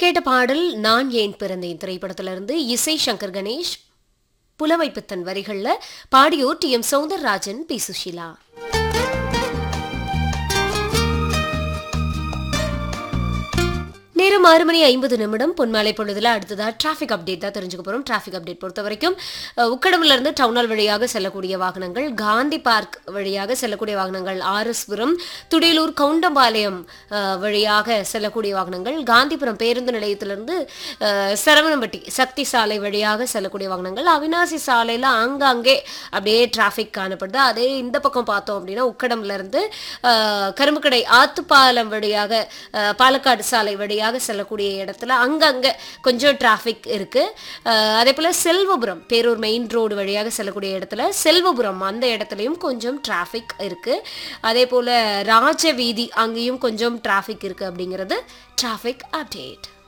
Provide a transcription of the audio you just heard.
கேட்ட பாடல் நான் ஏன் பிறந்தேன் திரைப்படத்திலிருந்து இசை சங்கர் கணேஷ் புலமை பித்தன் வரிகள்ல பாடியோர் T M Soundararajan P Susheela நேரம் ஆறு மணி ஐம்பது நிமிடம் பொன்மாலை பொழுதுல அடுத்ததா டிராஃபிக் அப்டேட் தான் தெரிஞ்சுக்க போறோம் டிராஃபிக் அப்டேட் பொறுத்த வரைக்கும் அஹ், உக்கடம்ல இருந்து டவுனால் வழியாக செல்லக்கூடிய வாகனங்கள் காந்தி பார்க் வழியாக செல்லக்கூடிய வாகனங்கள் ஆர்எஸ்புரம் துடியலூர் கவுண்டம்பாளையம் அஹ், வழியாக செல்லக்கூடிய வாகனங்கள் காந்திபுரம் பேருந்து நிலையத்திலிருந்து அஹ், சரவணம்பட்டி சக்தி சாலை வழியாக செல்லக்கூடிய வாகனங்கள் அவினாசி சாலையில ஆங்காங்கே அப்படியே டிராஃபிக் காணப்படுது அதே இந்த பக்கம் பார்த்தோம் அப்படின்னா உக்கடம்ல இருந்து அஹ், கரும்புக்கடை ஆத்துப்பாலம் வழியாக அஹ், பாலக்காடு சாலை வழியாக செல்லக்கூடிய இடத்துல அங்கங்க கொஞ்சம் டிராஃபிக் இருக்கு அஹ், அதே போல செல்வபுரம் பேரூர் மெயின் ரோடு வழியாக செல்லக்கூடிய இடத்துல செல்வபுரம் அந்த இடத்துலையும் கொஞ்சம் டிராஃபிக் இருக்கு அதே போல ராஜ வீதி அங்கேயும் கொஞ்சம் டிராஃபிக் இருக்கு அப்படிங்கிறது டிராஃபிக் அப்டேட்